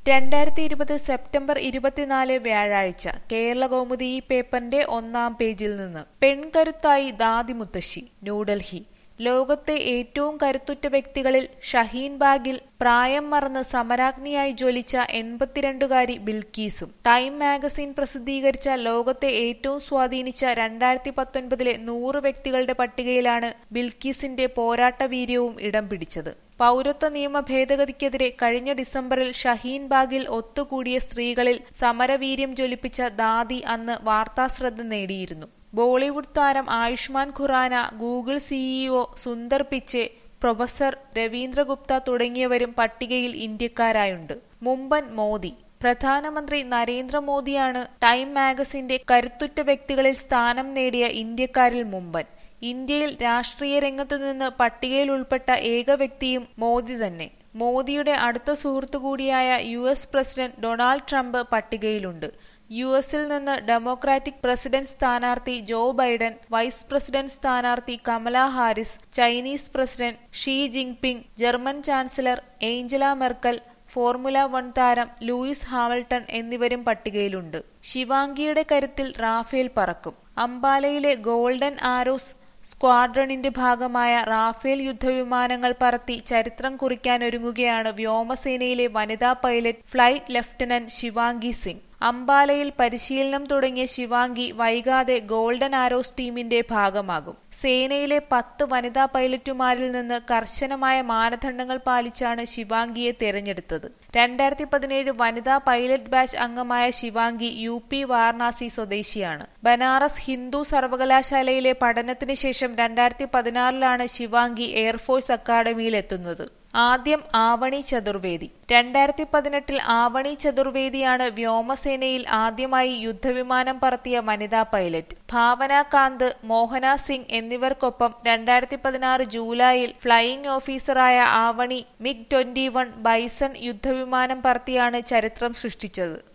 രണ്ടായിരത്തി ഇരുപത് സെപ്റ്റംബർ ഇരുപത്തിനാല് വ്യാഴാഴ്ച കേരളകൗമുദി ഈ പേപ്പറിന്റെ ഒന്നാം പേജിൽ നിന്ന് പെൺകരുത്തായി ദാദി മുത്തശ്ശി ന്യൂഡൽഹി ലോകത്തെ ഏറ്റവും കരുത്തുറ്റ വ്യക്തികളിൽ ഷഹീൻ ബാഗിൽ പ്രായം മറന്ന് സമരാഗ്നിയായി ജ്വലിച്ച എൺപത്തിരണ്ടുകാരി ബിൽക്കീസും ടൈം മാഗസിൻ പ്രസിദ്ധീകരിച്ച ലോകത്തെ ഏറ്റവും സ്വാധീനിച്ച രണ്ടായിരത്തി പത്തൊൻപതിലെ നൂറ് വ്യക്തികളുടെ പട്ടികയിലാണ് ബിൽക്കീസിന്റെ പോരാട്ട വീര്യവും ഇടം പിടിച്ചത് പൗരത്വ നിയമ ഭേദഗതിക്കെതിരെ കഴിഞ്ഞ ഡിസംബറിൽ ഷഹീൻ ബാഗിൽ ഒത്തുകൂടിയ സ്ത്രീകളിൽ സമരവീര്യം ജ്വലിപ്പിച്ച ദാദി അന്ന് വാർത്താശ്രദ്ധ നേടിയിരുന്നു ബോളിവുഡ് താരം Ayushmann Khurrana Google CEO Sundar Pichai professor Ravindra Gupta തുടങ്ങിയവരും പട്ടികയിൽ ഇന്ത്യക്കാരായുണ്ട് മുമ്പൻ മോദി പ്രധാനമന്ത്രി നരേന്ദ്രമോദിയാണ് ടൈം മാഗസിന്റെ കരുത്തുറ്റ വ്യക്തികളിൽ സ്ഥാനം നേടിയ ഇന്ത്യക്കാരിൽ മുമ്പൻ ഇന്ത്യയിൽ രാഷ്ട്രീയ രംഗത്തു നിന്ന് പട്ടികയിൽ ഉൾപ്പെട്ട ഏക വ്യക്തിയും മോദി തന്നെ മോദിയുടെ അടുത്ത സുഹൃത്തു കൂടിയായ U S president Donald Trump പട്ടികയിലുണ്ട് യു എസിൽ നിന്ന് ഡെമോക്രാറ്റിക് പ്രസിഡന്റ് സ്ഥാനാർത്ഥി ജോ ബൈഡൻ വൈസ് പ്രസിഡന്റ് സ്ഥാനാർത്ഥി Kamala Harris Chinese president Xi Jinping German chancellor Angela Merkel formula one താരം ലൂയിസ് ഹാമിൽട്ടൺ എന്നിവരും പട്ടികയിലുണ്ട് ശിവാംഗിയുടെ കരുത്തിൽ റാഫേൽ പറക്കും അംബാലയിലെ ഗോൾഡൻ ആരോസ് സ്ക്വാഡ്രണിന്റെ ഭാഗമായ റാഫേൽ യുദ്ധവിമാനങ്ങൾ പറത്തി ചരിത്രം കുറിക്കാനൊരുങ്ങുകയാണ് വ്യോമസേനയിലെ വനിതാ pilot flight lieutenant Shivangi Singh അംബാലയിൽ പരിശീലനം തുടങ്ങിയ ശിവാംഗി വൈകാതെ ഗോൾഡൻ ആരോസ് ടീമിന്റെ ഭാഗമാകും സേനയിലെ പത്ത് വനിതാ പൈലറ്റുമാരിൽ നിന്ന് കർശനമായ മാനദണ്ഡങ്ങൾ പാലിച്ചാണ് ശിവാംഗിയെ തെരഞ്ഞെടുത്തത് രണ്ടായിരത്തി പതിനേഴ് വനിതാ പൈലറ്റ് ബാച്ച് അംഗമായ ശിവാംഗി യു പി വാരണാസി സ്വദേശിയാണ് ബനാറസ് ഹിന്ദു സർവകലാശാലയിലെ പഠനത്തിന് ശേഷം രണ്ടായിരത്തി പതിനാറിലാണ് ശിവാംഗി എയർഫോഴ്സ് അക്കാദമിയിൽ എത്തുന്നത് ആദ്യം ആവണി ചതുർവേദി രണ്ടായിരത്തി പതിനെട്ടിൽ ആവണി ചതുർവേദിയാണ് വ്യോമസേനയിൽ ആദ്യമായി യുദ്ധവിമാനം പറത്തിയ വനിതാ പൈലറ്റ് ഭാവന കാന്ത് മോഹന സിംഗ് എന്നിവർക്കൊപ്പം രണ്ടായിരത്തി പതിനാറ് ജൂലൈയിൽ ഫ്ലൈയിംഗ് ഓഫീസറായ Avani MiG twenty one Bison യുദ്ധവിമാനം പറത്തിയാണ് ചരിത്രം സൃഷ്ടിച്ചത്